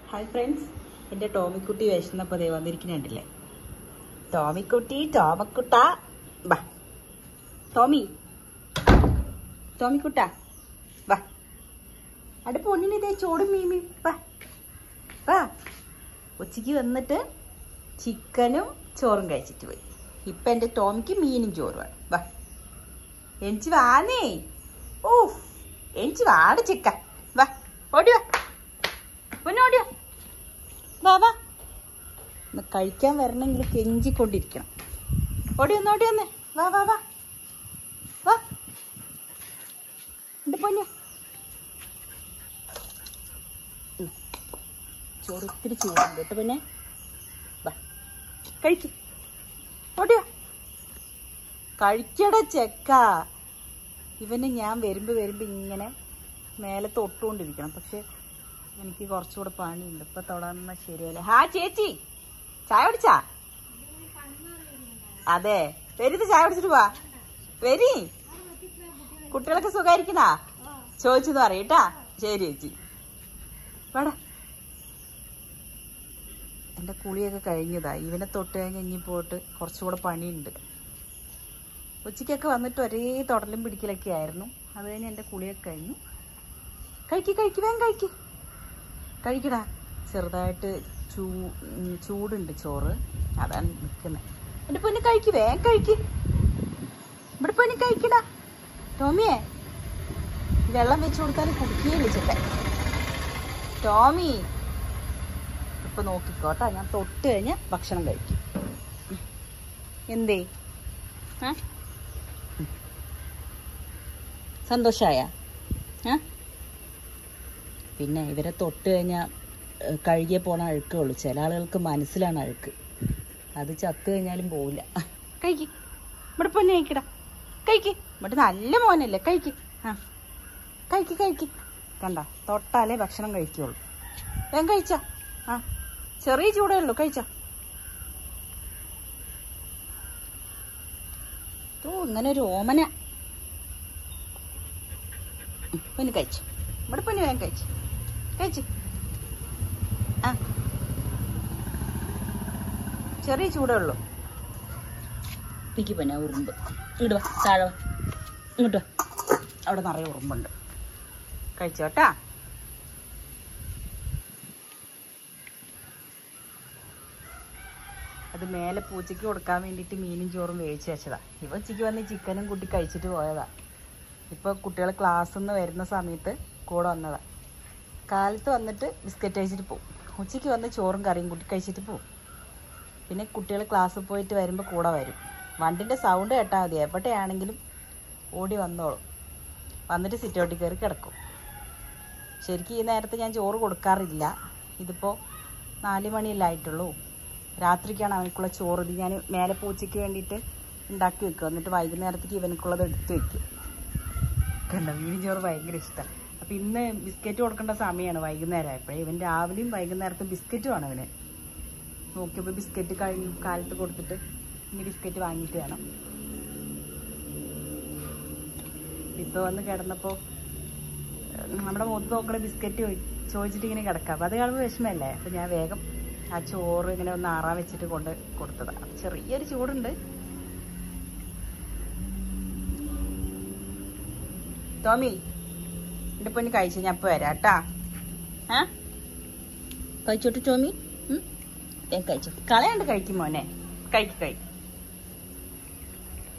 Hi friends എൻ്റെ ടോമിക്കുട്ടി വിശന്നപ്പോൾ ദേ വന്നിരിക്കുന്നുണ്ടല്ലേ ടോമിക്കുട്ടി ടോമക്കുട്ട വാ ടോമി ടോമിക്കുട്ട വാ അടുപ്പ് പൊന്നിന് ഇതേ ചോടും മീമി വാ വാ ഉച്ചയ്ക്ക് വന്നിട്ട് ചിക്കനും ചോറും കഴിച്ചിട്ട് പോയി ഇപ്പം എൻ്റെ ടോമിക്ക് മീനും ചോറുമാണ് വാ എനിക്ക് വാന്നേ ഓ എനിക്ക് വാട ചിക്ക വാ ഓടി വാ പിന്നെ ഓടി വാ വാ വാ ഒന്ന് കഴിക്കാൻ വരണമെങ്കിൽ കെഞ്ചിക്കൊണ്ടിരിക്കണം ഓടി വന്ന് ഓടി വന്നേ വാ വാ വാ വാ എൻ്റെ പൊന്നു ഉം. ചോറ് ഇത്തിരി ചൂടുണ്ട് കേട്ടോ പിന്നെ വാ കഴിക്ക് ഓടി വാ കഴിക്കട ചെക്ക ഇവന് ഞാൻ വരുമ്പോൾ വരുമ്പോൾ ഇങ്ങനെ മേലെ തൊട്ടുകൊണ്ടിരിക്കണം പക്ഷെ എനിക്ക് കുറച്ചുകൂടെ പണിയുണ്ട് ഇപ്പം തൊടാന്ന ശരിയല്ലേ ഹാ ചേച്ചി ചായ കുടിച്ചാ അതെ വരുത് ചായ കുടിച്ചിട്ട് പോവാ വരി കുട്ടികളൊക്കെ സുഖമായിരിക്കണാ ചോദിച്ചെന്ന് പറയട്ടാ ശരി ചേച്ചി വേടാ എൻ്റെ കുളിയൊക്കെ കഴിഞ്ഞതാ ഇവനെ തൊട്ട് കഴിഞ്ഞ് ഇനി പോയിട്ട് കുറച്ചുകൂടെ പണിയുണ്ട് ഉച്ചയ്ക്കൊക്കെ വന്നിട്ട് ഒരേ തൊടലും പിടിക്കലൊക്കെ ആയിരുന്നു അത് കഴിഞ്ഞ് എൻ്റെ കുളിയൊക്കെ കഴിഞ്ഞു കഴിക്ക് കഴിക്ക് വേഗം കഴിക്ക് കഴിക്കടാ ചെറുതായിട്ട് ചൂ ഉം, ചൂടുണ്ട് ചോറ് അതാണ് നിൽക്കുന്നത് എൻ്റെ പൊന്നെ കഴിക്ക് വേഗം കഴിക്ക് ഇവിടെ പൊന്നെ കഴിക്കടാ ടോമിയെ വെള്ളം വെച്ച് കൊടുത്താൽ കുടിക്കുകയില്ല ചേട്ടൻ ടോമി ഇപ്പൊ നോക്കിക്കോട്ടാ ഞാൻ തൊട്ട് കഴിഞ്ഞാൽ ഭക്ഷണം കഴിക്കും ഉം. എന്തേ ആ സന്തോഷമായ പിന്നെ ഇവരെ തൊട്ട് കഴിഞ്ഞാൽ കഴുകിയ പോണ അഴുക്കേ ഉള്ളൂ ചില ആളുകൾക്ക് മനസ്സിലാണ് അഴുക്ക് അത് ചത്ത് കഴിഞ്ഞാലും പോവില്ല കഴിക്ക് ഇവിടെ പൊന്നെ കഴിക്കടാ കഴിക്ക് ഇവിടെ നല്ല മോനല്ലേ കഴിക്ക് ആ കഴിക്ക് കഴിക്ക് കണ്ട തൊട്ടാലേ ഭക്ഷണം കഴിക്കുള്ളൂ വേഗം കഴിച്ച ആ ചെറിയ ചൂടേ ഉള്ളൂ കഴിച്ച ഓ ഇങ്ങനെ ഒരു ഓമന പൊന്ന് കഴിച്ചു ഇവിടെ പൊന്ന് വേഗം കഴിച്ചു കഴിച്ചു ആ ചെറിയ ചൂടേ ഉള്ളൂ എനിക്ക് പിന്നെ ഉറുമ്പ് ഇങ്ങോട്ട് വാ താഴെ വാ ഇങ്ങോട്ട് വാ അവിടെ നിറയെ ഉറുമ്പുണ്ട് കഴിച്ചോട്ടാ അത് മേലെ പൂച്ചയ്ക്ക് കൊടുക്കാൻ വേണ്ടിയിട്ട് മീനും ചോറും വേവിച്ച് വെച്ചതാ ഇവ ഉച്ചയ്ക്ക് വന്ന് ചിക്കനും കൂട്ടി കഴിച്ചിട്ട് പോയതാ ഇപ്പോൾ കുട്ടികൾ ക്ലാസ്സിൽ നിന്ന് വരുന്ന സമയത്ത് കൂടെ വന്നതാ കാലത്ത് വന്നിട്ട് ബിസ്ക്കറ്റ് കഴിച്ചിട്ട് പോകും ഉച്ചയ്ക്ക് വന്ന് ചോറും കറിയും കൂട്ടി കഴിച്ചിട്ട് പോകും പിന്നെ കുട്ടികൾ ക്ലാസ്സിൽ പോയിട്ട് വരുമ്പോൾ കൂടെ വരും വണ്ടിൻ്റെ സൗണ്ട് കേട്ടാൽ മതി എവിടെയാണെങ്കിലും ഓടി വന്നോളും വന്നിട്ട് സിറ്റൗട്ടിൽ കയറി കിടക്കും ശരിക്കും ഈ നേരത്തെ ഞാൻ ചോറ് കൊടുക്കാറില്ല ഇതിപ്പോൾ നാല് മണിയല്ലേ ആയിട്ടുള്ളൂ രാത്രിക്കാണ് അവനക്കുള്ള ചോറ് ഇത് ഞാൻ മേലെ പൂച്ചയ്ക്ക് വേണ്ടിയിട്ട് ഉണ്ടാക്കി വെക്കും എന്നിട്ട് വൈകുന്നേരത്തേക്ക് ഇവനക്കുള്ളത് എടുത്ത് വെക്കും കണ്ട മീൻ ചോറ് ഭയങ്കര ഇഷ്ടമാണ് അപ്പം ഇന്ന് ബിസ്ക്കറ്റ് കൊടുക്കേണ്ട സമയമാണ് വൈകുന്നേരം ആയപ്പോഴേ ഇവൻ രാവിലെയും വൈകുന്നേരത്തും ബിസ്ക്കറ്റുമാണ് അവന് നോക്കിയപ്പോൾ ബിസ്ക്കറ്റ് കഴിഞ്ഞു കാലത്ത് കൊടുത്തിട്ട് ഇനി ബിസ്ക്കറ്റ് വാങ്ങിയിട്ട് വേണം ഇപ്പോൾ വന്ന് കിടന്നപ്പോൾ നമ്മുടെ മുഖത്ത് നോക്കണ ബിസ്ക്കറ്റ് ചോദിച്ചിട്ട് ഇങ്ങനെ കിടക്കാം അപ്പം അത് കാണുമ്പോൾ വിഷമല്ലേ അപ്പം ഞാൻ വേഗം ആ ചോറ് ഇങ്ങനെ ഒന്ന് ആറാൻ വെച്ചിട്ട് കൊണ്ട് കൊടുത്തതാണ് അപ്പം ചെറിയൊരു ചൂടുണ്ട് ടോമി എൻ്റെ പൊന്ന് കഴിച്ചു ഞാൻ ഇപ്പോൾ വരാം കേട്ടാ ആ കഴിച്ചോട്ട് ടോമി ഉം? ഞാൻ കഴിച്ചു കളയാണ്ട് കഴിക്കും മോനെ കഴിക്ക് കഴിക്കും